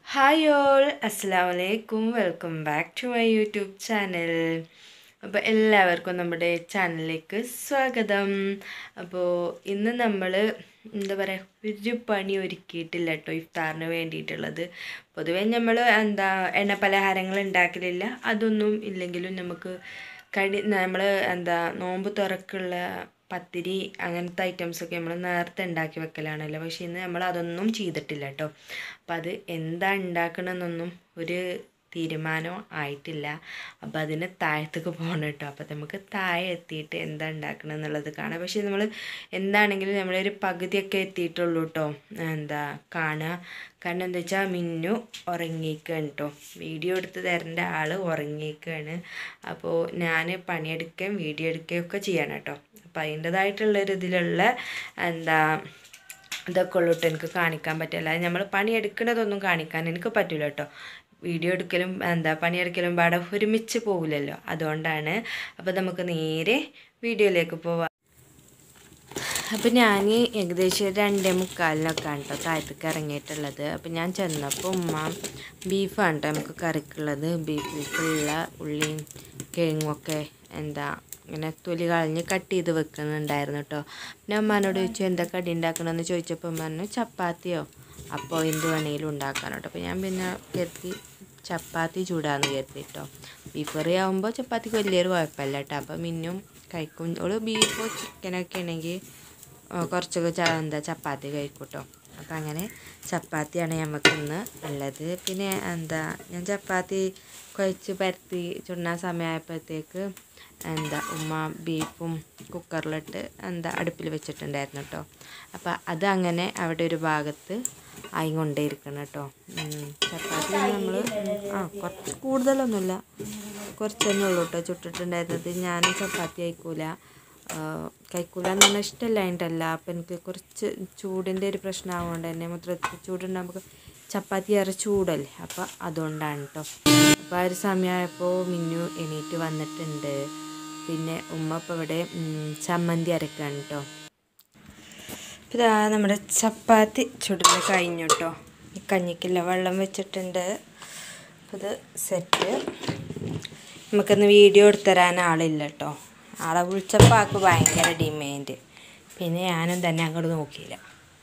Hi all അസ്സാം വലൈക്കും welcome back to my YouTube channel അപ്പോൾ എല്ലാവർക്കും നമ്മുടെ ചാനലിലേക്ക് സ്വാഗതം അപ്പോൾ ഇന്ന് നമ്മൾ എന്താ പറയുക ഒരു പണി ഒരുക്കിയിട്ടില്ല കേട്ടോ ഇഫ്താറിന് വേണ്ടിയിട്ടുള്ളത് പൊതുവേ നമ്മൾ എന്താ എണ്ണ പലഹാരങ്ങൾ ഉണ്ടാക്കലില്ല അതൊന്നും ഇല്ലെങ്കിലും നമുക്ക് കടി നമ്മൾ എന്താ നോമ്പ് തുറക്കുള്ള പത്തിരി അങ്ങനത്തെ ഐറ്റംസൊക്കെ നമ്മൾ നേരത്തെ ഉണ്ടാക്കി വെക്കലാണല്ലോ പക്ഷേ ഇന്ന് നമ്മൾ അതൊന്നും ചെയ്തിട്ടില്ല കേട്ടോ അപ്പം അത് എന്താ ഉണ്ടാക്കണമെന്നൊന്നും ഒരു തീരുമാനം ആയിട്ടില്ല അപ്പോൾ അതിന് താഴത്തേക്ക് പോകണം കേട്ടോ അപ്പോൾ നമുക്ക് താഴെ എത്തിയിട്ട് എന്താ ഉണ്ടാക്കണം എന്നുള്ളത് കാണാം പക്ഷേ നമ്മൾ എന്താണെങ്കിലും നമ്മളൊരു പകുതിയൊക്കെ എത്തിയിട്ടുള്ളൂ കേട്ടോ എന്താ കാണുക കാരണം എന്താ വെച്ചാൽ മിന്നു ഉറങ്ങിയിരിക്കുകയാണ് കേട്ടോ വീഡിയോ എടുത്ത് തരേണ്ട ആൾ ഉറങ്ങിയിരിക്കുകയാണ് അപ്പോൾ ഞാൻ പണിയെടുക്കുകയും വീഡിയോ എടുക്കുകയും ഒക്കെ ചെയ്യണം കേട്ടോ അപ്പോൾ അതിൻ്റെതായിട്ടുള്ളൊരു ഇതിലുള്ള എന്താ ഇതൊക്കെ ഉള്ളൂ കേട്ടോ എനിക്ക് കാണിക്കാൻ പറ്റില്ല നമ്മൾ പണിയെടുക്കുന്നതൊന്നും കാണിക്കാൻ എനിക്ക് പറ്റില്ല കേട്ടോ വീഡിയോ എടുക്കലും എന്താ പണിയെടുക്കലും പാടെ ഒരുമിച്ച് പോകില്ലല്ലോ അതുകൊണ്ടാണ് അപ്പോൾ നമുക്ക് നേരെ വീഡിയോയിലേക്ക് പോവാം അപ്പം ഞാൻ ഏകദേശം രണ്ടേ മുക്കാലിനൊക്കെയാണ് കേട്ടോ താഴത്തേക്ക് ഇറങ്ങിയിട്ടുള്ളത് അപ്പം ഞാൻ ചെന്നപ്പോൾ ഉമ്മ ബീഫാണ് കേട്ടോ നമുക്ക് കറിക്കുള്ളത് ബീഫിലുള്ള ഉള്ളിയും കിഴങ്ങുമൊക്കെ എന്താ ഇങ്ങനെ തൊലി കളഞ്ഞ് കട്ട് ചെയ്ത് വെക്കുന്നുണ്ടായിരുന്നു കേട്ടോ പിന്നെ ഉമ്മാനോട് ചോദിച്ചു എന്താ കടി ഉണ്ടാക്കണമെന്ന് ചോദിച്ചപ്പോൾ ഉമ്മ പറഞ്ഞു ചപ്പാത്തിയോ അപ്പോൾ എന്ത് വേണമെങ്കിലും ഉണ്ടാക്കാൻ കേട്ടോ അപ്പോൾ ഞാൻ പിന്നെ കരുതി ചപ്പാത്തി ചൂടാന്ന് കരുതി കേട്ടോ ബീഫ് കറി ആകുമ്പോൾ ചപ്പാത്തിക്ക് വലിയൊരു കുഴപ്പമില്ല കേട്ടോ അപ്പോൾ മിന്നും കഴിക്കും ഓള് ബീഫോ ചിക്കനൊക്കെ ആണെങ്കിൽ കുറച്ചൊക്കെ ച എന്താ ചപ്പാത്തി കഴിക്കും കേട്ടോ അപ്പം അങ്ങനെ ചപ്പാത്തിയാണ് നമുക്ക് ഇന്ന് ഉള്ളത് പിന്നെ എന്താ ഞാൻ ചപ്പാത്തി കുഴച്ച് പരത്തി ചുണ്ണാൻ സമയമായപ്പോഴത്തേക്ക് എന്താ ഉമ്മ ബീഫും കുക്കറിലിട്ട് എന്താ അടുപ്പിൽ വെച്ചിട്ടുണ്ടായിരുന്നു കേട്ടോ അപ്പോൾ അത് അങ്ങനെ അവിടെ ഒരു ഭാഗത്ത് ആയി കൊണ്ടേയിരിക്കണം കേട്ടോ ചപ്പാത്തി നമ്മൾ ആ കുറച്ച് കൂടുതലൊന്നുമില്ല കുറച്ച് തന്നെ ഉള്ളൂ കേട്ടോ ചുട്ടിട്ടുണ്ടായിരുന്നത് ഞാൻ ചപ്പാത്തി കഴിക്കൂല കഴിക്കൂല എന്ന് പറഞ്ഞാൽ ഇഷ്ടമില്ലായിട്ടല്ല അപ്പം എനിക്ക് കുറച്ച് ചൂടിൻ്റെ ഒരു പ്രശ്നമാകൊണ്ട് തന്നെ മൊത്തത്തിൽ ചൂടുണ്ടാകുമ്പോൾ ചപ്പാത്തി ഏറെ ചൂടല്ലേ അപ്പം അതുകൊണ്ടാണ് കേട്ടോ അപ്പോൾ ആ ഒരു സമയമായപ്പോൾ മിന്നു എണീറ്റ് വന്നിട്ടുണ്ട് പിന്നെ ഉമ്മ ഇപ്പോൾ ഇവിടെ ചമ്മന്തി അരക്കാണ് കേട്ടോ ഇതാ നമ്മുടെ ചപ്പാത്തി ചുടല് കഴിഞ്ഞു കേട്ടോ കഞ്ഞിക്കില്ല വെള്ളം വെച്ചിട്ടുണ്ട് അപ്പോൾ ഇത് സെറ്റ് നമുക്കിന്ന് വീഡിയോ എടുത്തരാൻ ആളില്ല കേട്ടോ ആളെ വിളിച്ചപ്പോൾ ആൾക്ക് ഭയങ്കര ഡിമാൻഡ് പിന്നെ ഞാനും തന്നെ അങ്ങോട്ട് നോക്കിയില്ല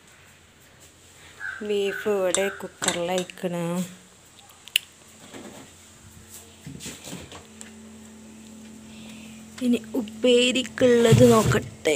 ബീഫ് ഇവിടെ കുക്കറിൽ അയക്കണ് ഇനി ഉപ്പേരിക്കുള്ളത് നോക്കട്ടെ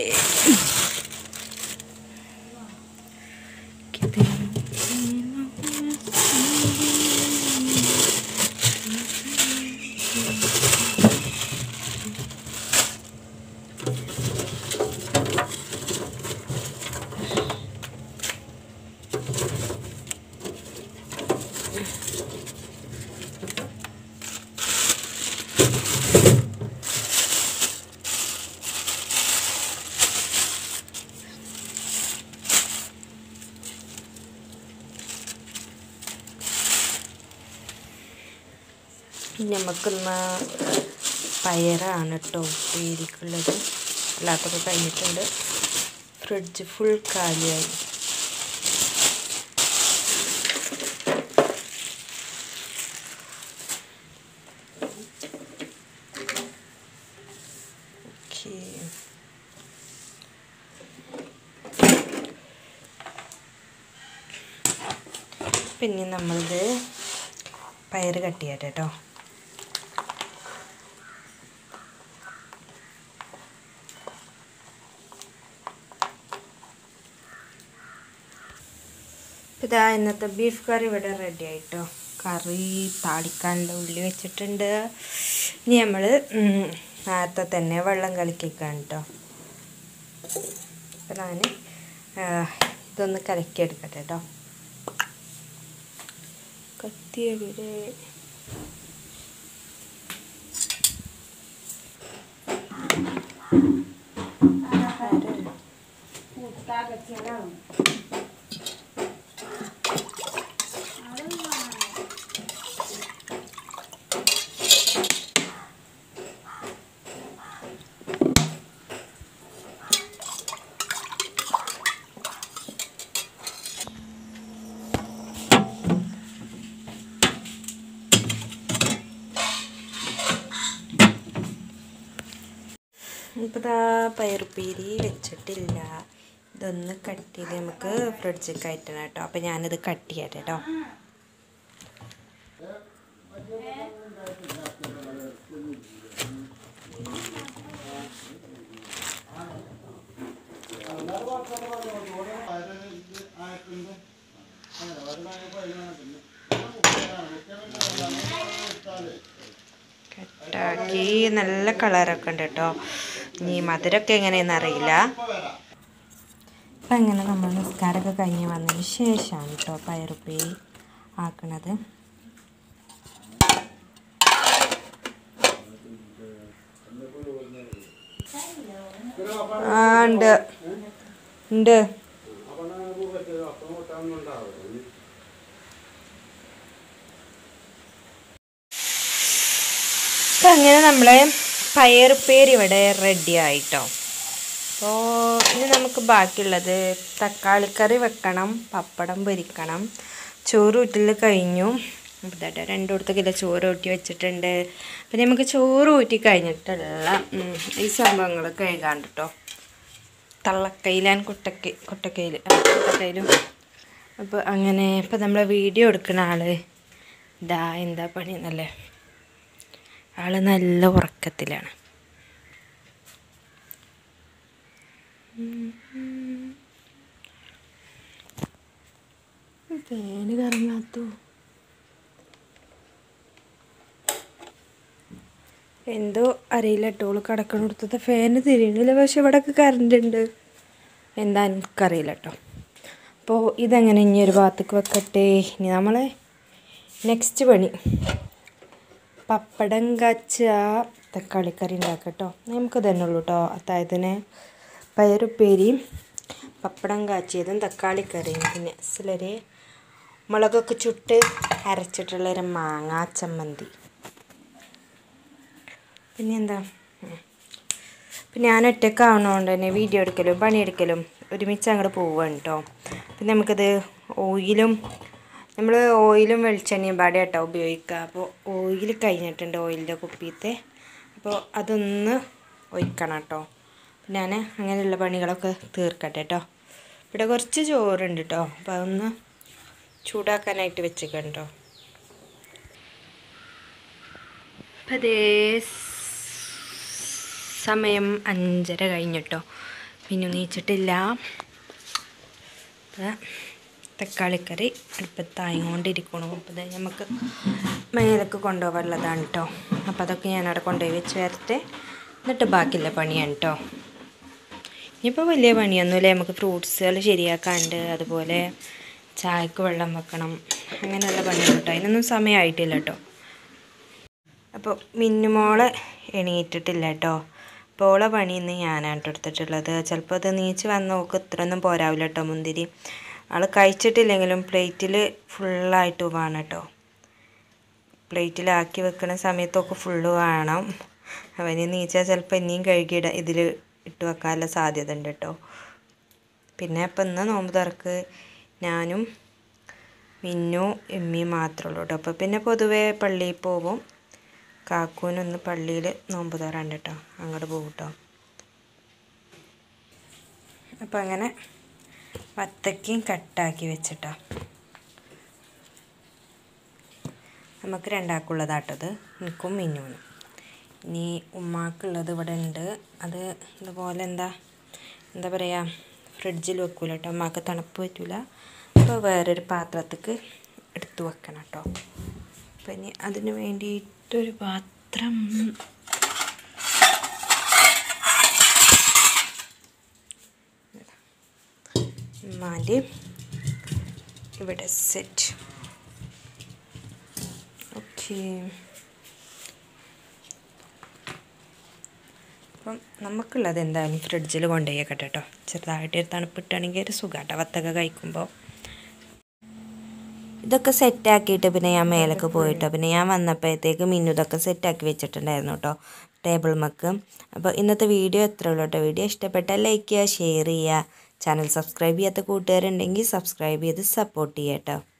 നമുക്കിന്ന് പയറാണ് കേട്ടോ ഉപ്പേരിക്കുള്ളത് അല്ലാത്തൊക്കെ കഴിഞ്ഞിട്ടുണ്ട് ഫ്രിഡ്ജ് ഫുൾ കാലിയായി പിന്നെ നമ്മളിത് പയർ കട്ട് ചെയ്യട്ടെ കേട്ടോ ഇതാ ഇന്നത്തെ ബീഫ് കറി ഇവിടെ റെഡി ആയിട്ടോ കറി താളിക്കാനുള്ള ഉള്ളി വെച്ചിട്ടുണ്ട് ഇനി നമ്മൾ നേരത്തെ തന്നെ വെള്ളം കളിക്കാണ് കേട്ടോ അപ്പം ഞാൻ ഇതൊന്ന് കലക്കിയെടുക്കട്ടെ കേട്ടോ കത്തിയെവിടെ അപ്പോൾ ഇതാ പയറുപ്പേരി വെച്ചിട്ടില്ല ഇതൊന്ന് കട്ട് ചെയ്ത് നമുക്ക് ഫ്രിഡ്ജിൽ കയറ്റണം കേട്ടോ അപ്പോൾ ഞാനിത് കട്ട് ചെയ്യട്ടെ കേട്ടോ കട്ടാക്കി നല്ല കളറൊക്കെ ഉണ്ട് കേട്ടോ ഇനി മധുരമൊക്കെ എങ്ങനെയെന്ന് അറിയില്ല അപ്പം അങ്ങനെ നമ്മൾ നിസ്കാരമൊക്കെ കഴിഞ്ഞ് വന്നതിന് ശേഷമാണ് കേട്ടോ പയറുപ്പേരി ആക്കണത് ആ ഉണ്ട് ഉണ്ട് അപ്പം അങ്ങനെ നമ്മളെ പയറുപ്പേരി ഇവിടെ റെഡി ആയിട്ടോ അപ്പോൾ ഇനി നമുക്ക് ബാക്കിയുള്ളത് തക്കാളിക്കറി വെക്കണം പപ്പടം പൊരിക്കണം ചോറ് ഊറ്റൽ കഴിഞ്ഞു ഇതാട്ടെ രണ്ട് കൊടുത്ത കിലോ ചോറ് ഊറ്റി വെച്ചിട്ടുണ്ട് അപ്പം നമുക്ക് ചോറ് ഊറ്റി കഴിഞ്ഞിട്ടുള്ള ഉം, ഈ സംഭവങ്ങൾ കഴുകാണ്ട് കേട്ടോ തള്ളക്കയിലാൻ കുട്ടക്കൈ കുട്ടക്കയിൽ കുട്ടക്കയിലും അപ്പോൾ അങ്ങനെ ഇപ്പം നമ്മളെ വീഡിയോ എടുക്കുന്ന ആള് ഇതാ എന്താ പണി എന്നല്ലേ ആള് നല്ല ഉറക്കത്തിലാണ് ഫാന് കറങ്ങാത്തു എന്തോ അറിയില്ല കേട്ടോ കിടക്കണടുത്തത്തെ ഫാന് തിരിയണില്ല പക്ഷെ ഇവിടെയൊക്കെ കറണ്ട് ഉണ്ട് എന്താ എനിക്കറിയില്ല കേട്ടോ അപ്പോൾ ഇതെങ്ങനെ ഇനി ഒരു ഭാഗത്തേക്ക് വെക്കട്ടെ ഇനി നമ്മളെ നെക്സ്റ്റ് പണി പപ്പടം കച്ച തക്കാളിക്കറി ഉണ്ടാക്കട്ടോ നമുക്ക് തന്നെ ഉള്ളൂ കേട്ടോ അത്തായത്തിന് പയറുപ്പേരിയും പപ്പടം കാച്ചിയതും തക്കാളിക്കറിയും പിന്നെ ചിലര് മുളകൊക്കെ ചുട്ട് അരച്ചിട്ടുള്ളൊരു മാങ്ങാ ചമ്മന്തി പിന്നെ എന്താ ഉം. അപ്പം ഞാൻ ഒറ്റക്കാവണോണ്ട് തന്നെ വീഡിയോ എടുക്കലും പണിയെടുക്കലും ഒരുമിച്ച് അങ്ങോട്ട് പോവുകയാണ് കേട്ടോ പിന്നെ നമുക്കത് ഓയിലും നമ്മൾ ഓയിലും വെളിച്ചെണ്ണയും പാടെ കേട്ടോ ഉപയോഗിക്കുക അപ്പോൾ ഓയിൽ കഴിഞ്ഞിട്ടുണ്ട് ഓയിലിൻ്റെ കുപ്പിയത്തെ അപ്പോൾ അതൊന്ന് ഒഴിക്കണം കേട്ടോ ഞാൻ അങ്ങനെയുള്ള പണികളൊക്കെ തീർക്കട്ടെ കേട്ടോ ഇവിടെ കുറച്ച് ചോറുണ്ട് കേട്ടോ അപ്പോൾ അതൊന്ന് ചൂടാക്കാനായിട്ട് വെച്ചേക്കാം കേട്ടോ അപ്പം അതേ സമയം അഞ്ചര കഴിഞ്ഞിട്ടോ പിന്നെ നീച്ചിട്ടില്ല ദാ തക്കാളിക്കറി അടുപ്പത്തായിക്കൊണ്ടിരിക്കണു അപ്പോൾ ദേ നമുക്ക് മേലേക്ക് കൊണ്ടുപോകാനുള്ളതാണ് കേട്ടോ അപ്പോൾ അതൊക്കെ ഞാനവിടെ കൊണ്ടുപോയി വെച്ച് വരട്ടെ എന്നിട്ട് ബാക്കിയുള്ള പണിയാണ് കേട്ടോ ഇനിയിപ്പോൾ വലിയ പണിയൊന്നുമില്ല നമുക്ക് ഫ്രൂട്ട്സുകൾ ശരിയാക്കാണ്ട് അതുപോലെ ചായക്ക് വെള്ളം വെക്കണം അങ്ങനെയുള്ള പണിയാണ് കേട്ടോ അതിനൊന്നും സമയമായിട്ടില്ല കേട്ടോ അപ്പോൾ മിന്നുമോളെ എണീറ്റിട്ടില്ല കേട്ടോ അപ്പോൾ ഓളെ പണി ഇന്ന് ഞാനാണ് ട്ടോ എടുത്തിട്ടുള്ളത് ചിലപ്പോൾ അത് നീച്ച് വന്ന നോക്ക് ഇത്രയൊന്നും പോരാവില്ല കേട്ടോ മുന്തിരി ആൾ കഴിച്ചിട്ടില്ലെങ്കിലും പ്ലേറ്റിൽ ഫുള്ളായിട്ട് വേണം കേട്ടോ പ്ലേറ്റിലാക്കി വെക്കുന്ന സമയത്തൊക്കെ ഫുള്ള് വേണം അവന് നീച്ചാൽ ചിലപ്പോൾ ഇനിയും കഴുകിയിട ഇതിൽ ഇട്ട് വെക്കാനുള്ള സാധ്യത ഉണ്ട് കേട്ടോ പിന്നെ ഇപ്പം ഇന്ന് നോമ്പ് തുറക്ക് ഞാനും മിന്നു എമ്മിയും മാത്രമേ ഉള്ളൂ കേട്ടോ അപ്പോൾ പിന്നെ പൊതുവേ പള്ളിയിൽ പോകും കാക്കൂനൊന്ന് പള്ളിയിൽ നോമ്പ് തുറണ്ട് കേട്ടോ അങ്ങോട്ട് പോകും കേട്ടോ അപ്പം അങ്ങനെ വത്തക്കയും കട്ടാക്കി വെച്ചിട്ടാ നമുക്ക് രണ്ടാൾക്കുള്ളതാട്ടത് എനിക്കും മിന്നുവിനും ഇനി ഉമ്മാക്കുള്ളത് ഇവിടെ ഉണ്ട് അത് ഇതുപോലെ എന്താ എന്താ പറയുക ഫ്രിഡ്ജിൽ വെക്കൂല കേട്ടോ ഉമ്മാക്ക് തണുപ്പ് പറ്റൂല അപ്പോൾ വേറൊരു പാത്രത്തേക്ക് എടുത്തു വെക്കണം കേട്ടോ അപ്പം ഇനി അതിന് വേണ്ടിയിട്ടൊരു പാത്രം ഉമ്മാൻ്റെ ഇവിടെ സെറ്റ് ഓക്കെ അപ്പം നമുക്കുള്ളത് എന്തായാലും ഫ്രിഡ്ജിൽ കൊണ്ടുപോയി വെക്കട്ടെ കേട്ടോ ചെറുതായിട്ട് ഒരു തണുപ്പിട്ടാണെങ്കിൽ ഒരു സുഖാട്ടോ വത്തക്ക കഴിക്കുമ്പോൾ ഇതൊക്കെ സെറ്റാക്കിയിട്ട് പിന്നെ ഞാൻ മേലേക്ക് പോയിട്ടോ പിന്നെ ഞാൻ വന്നപ്പോഴത്തേക്ക് മിന്നു ഇതൊക്കെ സെറ്റാക്കി വെച്ചിട്ടുണ്ടായിരുന്നു കേട്ടോ ടേബിൾ മക്ക് അപ്പോൾ ഇന്നത്തെ വീഡിയോ എത്ര ഉള്ളൂ കേട്ടോ വീഡിയോ ഇഷ്ടപ്പെട്ടാൽ ലൈക്ക് ചെയ്യുക ഷെയർ ചെയ്യുക ചാനൽ സബ്സ്ക്രൈബ് ചെയ്യാത്ത കൂട്ടുകാരുണ്ടെങ്കിൽ സബ്സ്ക്രൈബ് ചെയ്ത് സപ്പോർട്ട് ചെയ്യാം കേട്ടോ